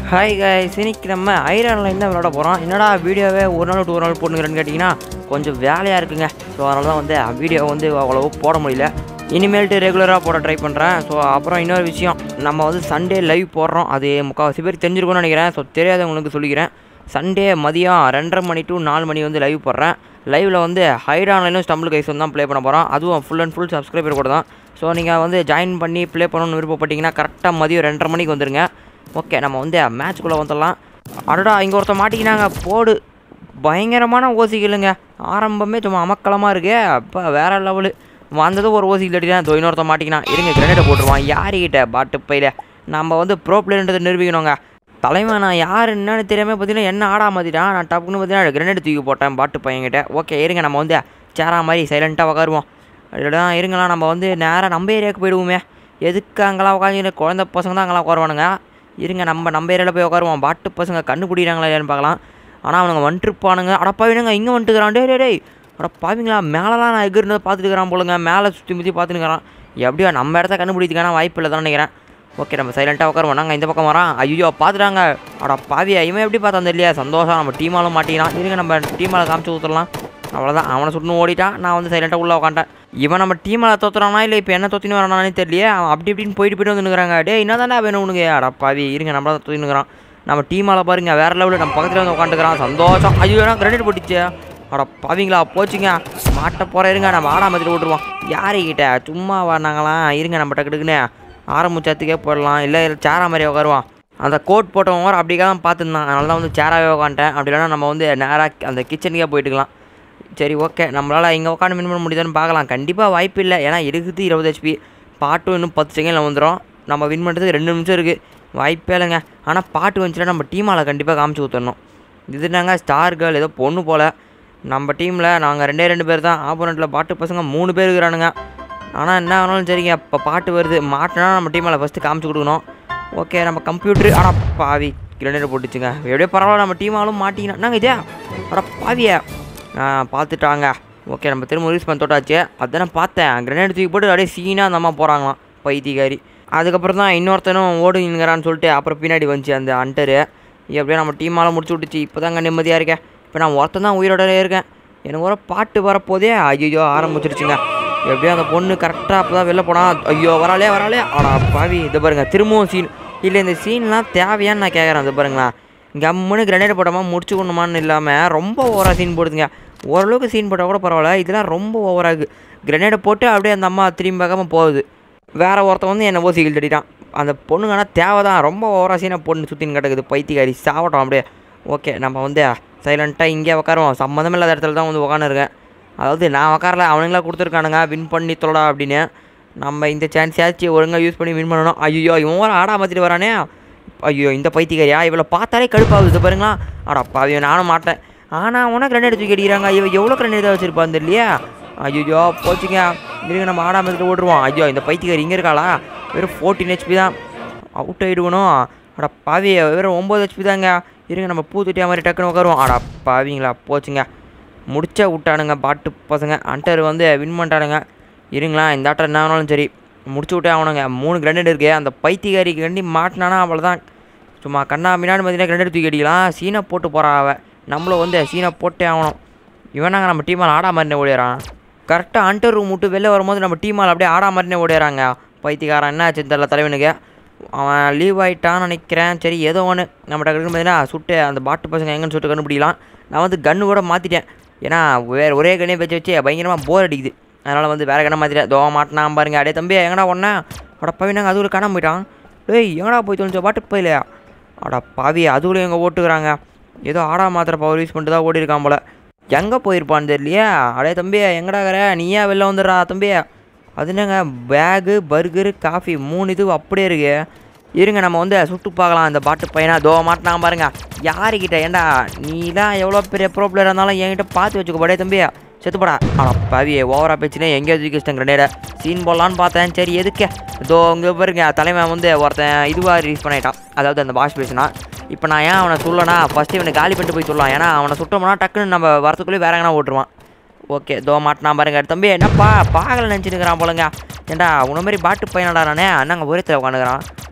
hi guys இன்னைக்கு நம்ம iron line தான் விளாட போகிறோம் என்னடா வீடியோவே ஒரு நாள் விட்டு ஒரு நாள் போட்டுங்கிறேன்னு கேட்டிங்கன்னா கொஞ்சம் வேலையாக இருக்குங்க ஸோ அதனால தான் வந்து வீடியோ வந்து அவ்வளோ போட முடியல இனிமேல்ட்டு ரெகுலராக போட ட்ரை பண்ணுறேன் ஸோ அப்புறம் இன்னொரு விஷயம் நம்ம வந்து சண்டே லைவ் போடுறோம் அது முக்கால்வாசி பேர் தெரிஞ்சிருக்கும்னு நினைக்கிறேன் ஸோ தெரியாதவங்களுக்கு சொல்லிக்கிறேன் சண்டே மதியம் ரெண்டரை மணி டு நாலு மணி வந்து லைவ் போடுறேன் லைவில் வந்து ஹைட் ஆன்லைனும் ஸ்டம்பிள் கைஸ் தான் ப்ளே பண்ண போகிறோம் அதுவும் ஃபுல் அண்ட் ஃபுல் சப்ஸ்கிரைபர் கூட தான் ஸோ நீங்கள் வந்து ஜாயின் பண்ணி ப்ளே பண்ணணும்னு விருப்பப்பட்டீங்கன்னா கரெக்டாக மதியம் ரெண்டரை மணிக்கு வந்துருங்க ஓகே நம்ம வந்து மேட்ச்குள்ளே வந்துடலாம் அடடா இங்கே ஒருத்தர் மாட்டிக்கினாங்க போடு பயங்கரமான ஓசிகளுங்க ஆரம்பமே சும்மா அமக்கலமாக இருக்கு அப்போ வேற லெவலு வந்தது ஒரு ஓசிகள் அடிதான் தோ இன்னொருத்த மாட்டிக்கினா இருங்க கிரனேட்டை போட்டுருவான் யாருக்கிட்ட பாட்டு பையில நம்ம வந்து ப்ரோ பிளேயர்ன்றதை நிரூபிக்கணுங்க தலைவன் நான் யார் என்னன்னு தெரியாமல் பார்த்தீங்கன்னா என்ன ஆடா மாற்றிட்டான் நான் டப்புன்னு பார்த்தீங்கன்னா கிரனேட் தூக்கி போட்டேன் பாட்டு பையன்கிட்ட ஓகே இருங்க நம்ம வந்து சேரா மாதிரி சைலண்ட்டாக உட்காருவோம் இதெல்லாம் இருங்களா நம்ம வந்து நேராக நம்ம ஏரியாவுக்கு போயிடுவோமே எதுக்கு அங்கெல்லாம் உட்காந்து குழந்த பசங்க தான் அங்கெல்லாம் உட்காருவானுங்க இருங்க நம்ம நம்ம ஏரியாவில் போய் உட்காருவோம் பாட்டு பசங்க கண்டுபிடிக்கிறாங்களா இல்லையான்னு பார்க்கலாம் ஆனால் அவனுங்க வந்துருப்பானுங்க அடப்பாவினுங்க இங்கே வந்துட்டுக்கிறான் டே டே டேய் அட பாவிங்களா மேலெலாம் நான் எகிருந்ததை பார்த்துட்டு இருக்கிறான் போலுங்க மேலே சுற்றி முற்றி பார்த்துட்டுக்கிறான் எப்படியோ நம்ம இடத்த கண்டுபிடிக்கிறதுக்கான வாய்ப்பு இல்லை தான் நினைக்கிறேன் ஓகே நம்ம சைலண்ட்டாக உட்காருவோம் நாங்கள் இந்த பக்கம் வரோம் ஐயோ பார்த்துட்டாங்க அட பாவியா இவன் எப்படி பார்த்தான் இல்லையா சந்தோஷம் நம்ம டீமாலும் மாட்டிக்கிறான் இருங்க நம்ம டீமால் காமிச்சு ஊற்றுலாம் அவ்வளோதான் அவனை சுட்டு ஓடிட்டான் நான் வந்து சைலண்ட்டாக உள்ளே உட்காந்துட்டேன் இவன் நம்ம டீமில் தோத்துறானா இல்லை இப்போ என்ன தோத்தின்னு வரானானே தெரியலையே அவன் அப்படி இப்படின்னு போயிட்டு போயிட்டு வந்துருக்காங்க டே என்ன தானே வேணும் உனக்கு அட பாவி இருங்க நம்மள தான் தோத்தினுக்கிறான் நம்ம டீமால் பாருங்க வேறு லெவலில் நம்ம பக்கத்தில் வந்து உட்காந்துக்கிறான் சந்தோஷம் ஐயோ நான் கிரெடிட் போட்டுச்சு அட பாவிங்களா போச்சுங்க மாட்ட போகிற இருங்க நம்ம ஆடாம எடுத்துட்டு விட்ருவோம் யாருக்கிட்ட சும்மா வராங்களாம் இருங்க நம்ம டக்கு டக்குன்னு ஆரம்பிச்சத்துக்கே போடலாம் இல்லை சேரா மாதிரி உட்காருவான் அந்த கோட் போட்டவங்க வர அப்படிக்காக தான் பார்த்துருந்தான் அதனால தான் வந்து சேராகவே உட்காந்துட்டேன் அப்படி இல்லைனா நம்ம வந்து நேராக அந்த கிச்சனுக்கே போயிட்டுக்கலாம் சரி ஓகே நம்மளால் இங்கே உட்காந்து வின் பண்ண முடியுதான்னு பார்க்கலாம் கண்டிப்பாக வாய்ப்பு இல்லை ஏன்னா இருக்குது இருபது ஹெச்பி பாட்டும் இன்னும் பத்து செகண்டில் வந்துடும் நம்ம வின் பண்ணுறதுக்கு ரெண்டு நிமிஷம் இருக்குது வாய்ப்பே இல்லைங்க ஆனால் பாட்டு வந்துச்சுன்னா நம்ம டீமால் கண்டிப்பாக காமிச்சு ஊற்றணும் இது நாங்கள் ஸ்டார் கேர்ள் ஏதோ பொண்ணு போல் நம்ம டீமில் நாங்கள் ரெண்டே ரெண்டு பேர் தான் ஆப்போனண்ட்டில் பாட்டு பசங்க மூணு பேர் இருக்கிறானுங்க ஆனால் என்ன ஆனாலும் சரிங்க இப்போ பாட்டு வருது மாட்டினா நம்ம டீமில் ஃபஸ்ட்டு காமிச்சு கொடுக்கணும் ஓகே நம்ம கம்ப்யூட்ரு ஆனால் பாவி கிரனேட் போட்டுச்சுங்க எப்படியோ பரவாயில்ல நம்ம டீமாலும் மாட்டிங்கன்னா நாங்கள் இதே அட பாவியா ஆ பார்த்துட்டாங்க ஓகே நம்ம திரும்ப ரிலீஸ் பண்ண தொட்டாச்சு அதான் பார்த்தேன் கிரனேட் தூக்கி போட்டு அப்படியே சீனாக அந்த அம்மா போகிறாங்களாம் பைத்தியக்காரி அதுக்கப்புறம் தான் இன்னொருத்தனும் ஓடுங்கிறான்னு சொல்லிட்டு அப்புறம் பின்னாடி வந்துச்சு அந்த அண்டரு எப்படியோ நம்ம டீமால் முடிச்சு விட்டுச்சு இப்போ தாங்க நிம்மதியாக இருக்கேன் இப்போ நான் ஒருத்தன் தான் உயிரோடவே இருக்கேன் எனக்கு ஒரு பாட்டு வரப்போதே ஐயோ ஆரம்பிச்சிருச்சுங்க எப்படியோ அந்த பொண்ணு கரெக்டாக அப்போ தான் வெளில போனா ஐயோ வராளே வராளே ஆடா பாவி இது பாருங்க திரும்பவும் சீன் இல்லை இந்த சீன்லாம் தேவையான்னு நான் கேட்குறேன் இது பாருங்களேன் கம்முன்னு கிரனேட் போடாமல் முடிச்சுக்கணுமான்னு இல்லாமல் ரொம்ப ஓவராக சீன் போடுதுங்க ஓரளவுக்கு சீன் போட்டால் கூட பரவாயில்ல இதெல்லாம் ரொம்ப ஓவராகு கிரனேடை போட்டு அப்படியே அந்த அம்மா திரும்பி பார்க்காம போகுது வேற ஒருத்தன் வந்து என்னவோ சீக்கிள் தட்டிட்டான் அந்த பொண்ணுங்க ஆனால் தேவை தான் ரொம்ப ஓவரா சீனாக பொண்ணு சுற்றின்னு கிடக்குது பைத்தியக்காரி சாவட்டும் அப்படியே ஓகே நம்ம வந்து சைலண்ட்டாக இங்கே உட்காருவோம் சம்மந்தம் இல்லாத இடத்துல தான் வந்து உட்காந்துருக்கேன் அதாவது நான் உட்காரல அவனுங்களா கொடுத்துருக்கானுங்க வின் பண்ணி தொலடா அப்படின்னு நம்ம இந்த சான்ஸ் ஆச்சு ஒழுங்காக யூஸ் பண்ணி வின் பண்ணணும் ஐயோ இவன் வர ஆடா மாற்றிட்டு வரானே ஐயோ இந்த பைத்தியக்காரியா இவளை பார்த்தாலே கடுப்பாகுது இது பாருங்களா அடா பாவியோ நானும் மாட்டேன் ஆனால் உனக்கு கிரனேட் தூக்கி அடிக்கிறாங்க இவ எவ்வளோ கிரனேட் தான் வச்சுருப்பான் தெரியலையா ஐயோ போச்சுங்க இருங்க நம்ம ஆடாம எடுத்துட்டு ஓடுருவோம் ஐயோ இந்த பைத்தியக்காரி இங்கே இருக்காளா வெறும் ஃபோர்டீன் ஹெச்பி தான் அவுட் ஆகிடுவணும் அட பாவி வெறும் ஒம்பது ஹெச்பி தாங்க இருங்க நம்ம பூத்துட்டியா மாதிரி டக்குன்னு உட்காருவோம் அடா பாவிங்களா போச்சுங்க முடிச்சா விட்டானுங்க பாட்டு பசங்க அண்டர் வந்து வின் பண்ணிட்டானுங்க இருங்களா இந்த ஆட்டம் என்ன ஆனாலும் சரி முடிச்சு விட்டே ஆகணுங்க மூணு கிரனேட் இருக்கு அந்த பைத்தியக்காரிக்கு கண்டி மாட்டினானா அவ்வளோதான் சும்மா கண்ணா மின்னாடி பார்த்தீங்கன்னா கிரனேட் தூக்கி அடிக்கலாம் சீனை போட்டு போகிறா அவ நம்மளும் வந்து சீனை போட்டே ஆகணும் இவனாங்க நம்ம டீமால் ஆடா மாதிரினே ஓடிறான் கரெக்டாக அண்டர் ரூம் விட்டு வெளில வரும்போது நம்ம டீமால் அப்படியே ஆடா மாதிரினே ஓடிறாங்க பைத்தியக்காரன் என்ன ஆச்சு தெரியல தலைவனுக்கு அவன் லீவ் ஆகிட்டான்னு நினைக்கிறேன் சரி ஏதோ ஒன்று நம்ம டக்குனு பார்த்தீங்கன்னா சுட்டு அந்த பாட்டு பசங்க எங்கன்னு சொல்லிட்டு கண்டுபிடிக்கலாம் நான் வந்து கன்று கூட மாற்றிட்டேன் ஏன்னா வேறு ஒரே கண்ணே வச்சு வச்சு பயங்கரமாக போர் அடிக்குது அதனால் வந்து வேறு கண்ணை மாற்றிட்டேன் தோ மாட்டினான் பாருங்க அடே தம்பி எங்கடா ஒன்றா அட பாவி நாங்கள் அதுக்குள்ள காணாம போயிட்டான் டேய் எங்கடா போய் தொலைஞ்ச பாட்டுக்கு போயிலையா அட பாவி அதுக்குள்ளே எங்கே ஓட்டுக்கிறாங்க ஏதோ ஆடா மாத்திர பவர் யூஸ் பண்ணிட்டு தான் ஓடி இருக்கான் போல எங்கே போயிருப்பான்னு தெரியலையா அடே தம்பி எங்கடா கர நீயா வெளில வந்துடுறா தம்பி அது என்னங்க பேகு பர்கரு காஃபி மூணு இது அப்படியே இருக்கு இருங்க நம்ம வந்து சுட்டு பார்க்கலாம் இந்த பாட்டு பையனா தோ மாட்டினாங்க பாருங்க யாருக்கிட்ட ஏண்டா நீலாம் எவ்வளோ பெரிய ப்ரோ பிளேயர் இருந்தாலும் என்கிட்ட பார்த்து வச்சுக்கோ படே தம்பி செத்துப்படா அட பவியே ஓவரா பேச்சுனே எங்கே தூக்கி வச்சிட்டேன் கிரனேட சீன் போடலான்னு பார்த்தேன் சரி எதுக்கு இதோ இங்கே பாருங்க தலைவன் வந்து ஒருத்தன் இதுவாக ரிலீஸ் பண்ணிட்டான் அதாவது அந்த வாஷ் பேசினா இப்போ நான் ஏன் அவனை சொல்லனா ஃபஸ்ட்டு இவனை காலி பண்ணிட்டு போய் சொல்லலாம் ஏன்னா அவனை சுட்டோம்னா டக்குன்னு நம்ம வரத்துக்குள்ளே வேற எங்கன்னா ஓட்டுருவான் ஓகே தோ மாட்டினா பாருங்க தம்பி என்னப்பா பாகல நினச்சிருக்கிறான் போலங்க ஏண்டா உன மாதிரி பாட்டு பையனடா நானே அண்ணாங்க ஒரே உட்காந்துக்கிறான்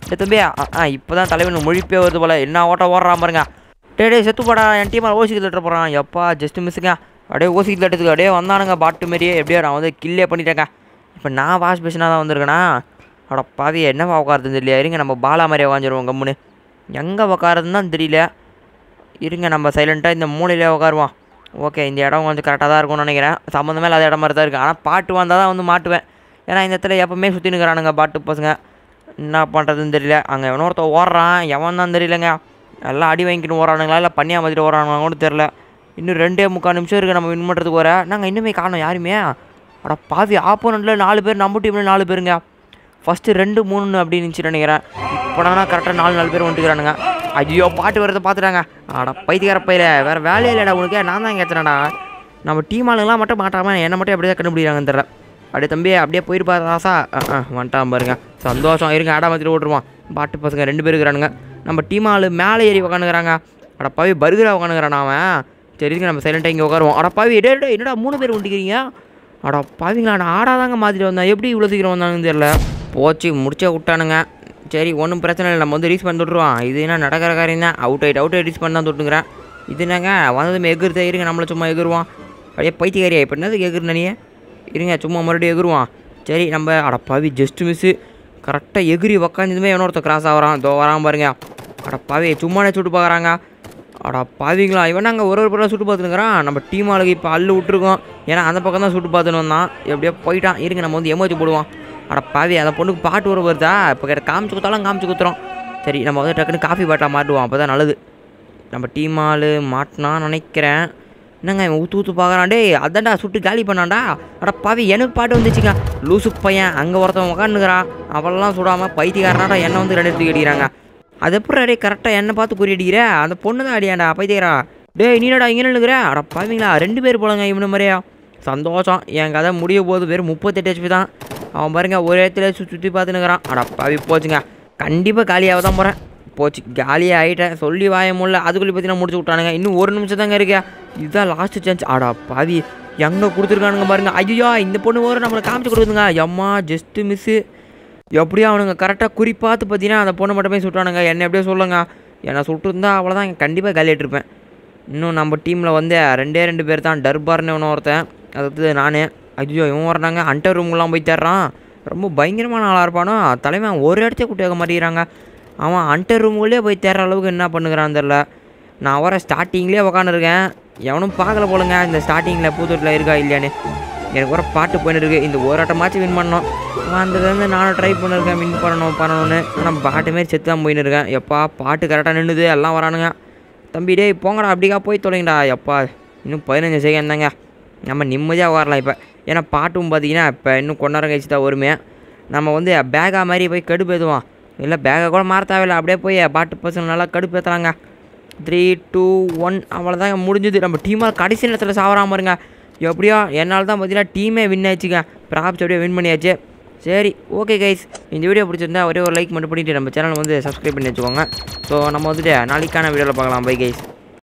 டே தம்பி ஆ ஆ இப்போ தான் தலைவன் முழிப்பே வருது போல என்ன ஓட்ட ஓடுறான் பாருங்க டே டே செத்து போடா என் டீமாக ஓசிக்கு தட்ட போகிறான் எப்பா ஜஸ்ட் மிஸ்ஸுங்க அப்படியே ஓசிக்கு தட்டத்துக்கு அப்படியே வந்தானுங்க பாட்டு மாரியே எப்படியோ நான் வந்து கில்லே பண்ணிட்டேங்க இப்போ நான் வாஷ் பேஷனாக தான் வந்திருக்கேனா அட பாவி என்னவா உட்காருதுன்னு தெரியல இருங்க நம்ம பாலா மாதிரி உட்காந்துருவோம் கம்முன்னு எங்கே உட்காருதுன்னு தான் தெரியல இருங்க நம்ம சைலண்ட்டாக இந்த மூலையிலே உட்காருவோம் ஓகே இந்த இடம் கொஞ்சம் கரெக்டாக தான் இருக்கும்னு நினைக்கிறேன் சம்மந்தமே இல்லாத இடம் மாதிரி தான் இருக்குது ஆனால் பாட்டு வந்தால் தான் வந்து மாட்டுவேன் ஏன்னா இந்த இடத்துல எப்போவுமே சுற்றி நிற்கிறானுங்க பாட்டு பசங்க என்ன பண்ணுறதுன்னு தெரியல அங்கே எவனோ ஓடுறான் எவன் தான் தெரியலங்க எல்லாம் அடி வாங்கிட்டு ஓடுறானுங்களா இல்லை பண்ணியா மாதிரி ஓடுறானுங்களா கூட தெரில இன்னும் ரெண்டே முக்கால் நிமிஷம் இருக்குது நம்ம வின் பண்ணுறதுக்கு வர நாங்கள் இன்னுமே காணோம் யாருமே அட பாவி ஆப்போனண்ட்டில் நாலு பேர் நம்ம டீமில் நாலு பேருங்க ஃபஸ்ட்டு ரெண்டு மூணு அப்படின்னு இருந்துச்சு நினைக்கிறேன் இப்போ கரெக்டாக நாலு நாலு பேர் வந்துட்டுக்கிறானுங்க ஐயோ பாட்டு வரதை பார்த்துட்டாங்க அட பைத்தியக்கார பையில வேறு வேலையே இல்லைடா உனக்கு நான் தான் கேட்குறேன்டா நம்ம டீம் ஆளுங்களாம் மட்டும் மாட்டாமல் என்னை மட்டும் எப்படி தான் கண்டுபிடிக்கிறாங்கன்னு தெரியல அப்படியே தம்பி அப்படியே போயிருப்பா ராசா ஆ ஆ வந்துட்டான் பாருங்க சந்தோஷம் இருங்க ஆடா மாற்றிட்டு ஓட்டுருவான் பாட்டு பசங்க ரெண்டு பேர் இருக்கிறானுங்க நம்ம டீம் ஆள் மேலே ஏறி உட்காந்துக்கிறாங்க அட பாவி பர்கரா உட்காந்துக்கிறான் அவன் சரி இருங்க நம்ம சைலண்ட்டாக இங்கே உட்காருவோம் அட பாவி டே டே என்னடா மூணு பேர் வந்துக்கிறீங்க அட பாவிங்களா நான் ஆடாதாங்க மாற்றிட்டு வந்தேன் எப்படி இவ்வளோ சீக்கிரம் வந்தாங்கன்னு தெரியல போச்சு முடிச்சே விட்டானுங்க சரி ஒன்றும் பிரச்சனை இல்லை நம்ம வந்து ரீச் பண்ணி விட்ருவோம் இது என்ன நடக்கிற காரியம் தான் அவுட் ஆயிட் அவுட் ஆயிட் ரீச் பண்ணி தான் தொட்டுங்கிறேன் இது என்னங்க வந்ததுமே எகிருதே இருங்க நம்மளை சும்மா எகிருவோம் அப்படியே பைத்தியக்காரியா இப்போ என்னது எகிரு நினையே இருங்க சும்மா மறுபடியும் எகிருவான் சரி நம்ம அட பாவி ஜஸ்ட் மிஸ்ஸு கரெக்டாக எகிரி உக்காந்ததுமே எவனொருத்த கிராஸ் ஆகிறான் தோ வரான் பாருங்க அட பாவி சும்மானே சுட்டு பார்க்குறாங்க அட பாவிங்களா இவன் அங்கே ஒரு ஒரு பக்கம் சுட்டு பார்த்துனுக்குறான் நம்ம டீம் ஆளுக்கு இப்போ அள்ளு விட்ருக்கோம் ஏன்னா அந்த பக்கம் தான் சுட்டு பார்த்துன்னு வந்தான் எப்படியோ போயிட்டான் இருங்க நம்ம வந்து எமோஜி போடுவோம் அட பாவி அந்த பொண்ணுக்கு பாட்டு வர வருதா இப்போ கிட்ட காமிச்சு கொடுத்தாலும் காமிச்சு கொடுத்துறோம் சரி நம்ம வந்து டக்குன்னு காஃபி பாட்டில் மாட்டுவோம் அப்போ தான் நல்லது நம்ம டீம் ஆள் மாட்டினான்னு நினைக்கிறேன் என்னங்க இவன் ஊற்று ஊற்று பார்க்குறான் டேய் அதான்டா சுட்டு காலி பண்ணான்டா அட பாவி எனக்கு பாட்டு வந்துச்சுங்க லூசு பையன் அங்கே ஒருத்தன் உட்காந்துக்கிறான் அவளெல்லாம் சுடாமல் பைத்தியக்காரனாடா என்ன வந்து ரெண்டு எடுத்து அடிக்கிறாங்க அது எப்படி அடே கரெக்டாக என்ன பார்த்து குறி அடிக்கிற அந்த பொண்ணு தான் அடியாண்டா பைத்தியக்காரா டேய் நீனடா இங்கே நின்றுக்கிற அட பாவிங்களா ரெண்டு பேர் போலங்க இவனு மாதிரியா சந்தோஷம் என் கதை முடிய போது வெறும் முப்பத்தெட்டு ஹெச்பி தான் அவன் பாருங்க ஒரு இடத்துல சுற்றி சுற்றி பார்த்துனுக்குறான் அட பாவி போச்சுங்க கண்டிப்பாக காலியாக தான் போகிறேன் போச்சு காலியாக ஆகிட்டேன் சொல்லி வாய முடியல அதுக்குள்ளே பார்த்தீங்கன்னா முடிச்சு விட்டானுங்க இன்னும் ஒரு நிமிஷம் தாங்க இருக்கா இதுதான் லாஸ்ட் சான்ஸ் ஆடா பாவி எங்கே கொடுத்துருக்கானுங்க பாருங்க ஐயோ இந்த பொண்ணு ஒரு நம்மளை காமிச்சு கொடுக்குதுங்க எம்மா ஜஸ்ட்டு மிஸ்ஸு எப்படியோ அவனுங்க கரெக்டாக குறிப்பாத்து பார்த்தீங்கன்னா அந்த பொண்ணை மட்டுமே சுட்டானுங்க என்ன எப்படியோ சொல்லுங்க என்னை சுட்டுருந்தா அவ்வளோதான் கண்டிப்பாக காலியாட்டிருப்பேன் இன்னும் நம்ம டீமில் வந்து ரெண்டே ரெண்டு பேர் தான் டர்பார்னு ஒன்று ஒருத்தன் அதாவது நான் ஐயோ இவன் வர்றாங்க அண்டர் ரூம்லாம் போய் தேடுறான் ரொம்ப பயங்கரமான ஆளாக இருப்பானோ தலைவன் ஒரு இடத்த கூட்டியாக மாட்டேங்கிறாங்க அவன் அண்டர் ரூமுக்குள்ளே போய் தேடுற அளவுக்கு என்ன பண்ணுகிறான்னு தெரில நான் வர ஸ்டார்டிங்லேயே உக்காந்துருக்கேன் எவனும் பார்க்கல போலுங்க இந்த ஸ்டார்டிங்கில் பூத்தூட்டில் இருக்கா இல்லையான்னு எனக்கு வர பாட்டு போயின்னு இருக்கு இந்த ஒரு ஆட்டமாச்சும் வின் பண்ணோம் வந்ததுலேருந்து நானும் ட்ரை பண்ணிருக்கேன் வின் பண்ணணும் பண்ணணும்னு ஆனால் பாட்டு மாரி செத்து தான் போயின்னு இருக்கேன் எப்பா பாட்டு கரெக்டாக நின்றுது எல்லாம் வரானுங்க தம்பி டேய் போங்கடா அப்படிக்கா போய் தொலைங்கடா எப்பா இன்னும் பதினஞ்சு செகண்ட் தாங்க நம்ம நிம்மதியாக வரலாம் இப்போ ஏன்னா பாட்டும் பார்த்தீங்கன்னா இப்போ இன்னும் கொண்டாட கழிச்சு தான் வருமே நம்ம வந்து பேகா மாதிரி போய் கடுப்பு ஏற்றுவோம் இல்லை பேகை கூட மாற தேவையில்ல அப்படியே போய் பாட்டு பசங்க நல்லா கடுப்பு ஏற்றுறாங்க த்ரீ டூ ஒன் அவ்வளோதாங்க முடிஞ்சுது நம்ம டீமாக கடைசி நேரத்தில் சாவறாம இருங்க எப்படியோ என்னால் தான் பார்த்தீங்கன்னா டீமே வின் ஆயிடுச்சுங்க ப்ராப்ஸ் அப்படியே வின் பண்ணியாச்சு சரி ஓகே கைஸ் இந்த வீடியோ பிடிச்சிருந்தா ஒரே ஒரு லைக் மட்டும் பண்ணிவிட்டு நம்ம சேனலை வந்து சப்ஸ்கிரைப் பண்ணி வச்சுக்கோங்க ஸோ நம்ம வந்துட்டு நாளைக்கான வீடியோவில் பார்க்கலாம் பை கைஸ்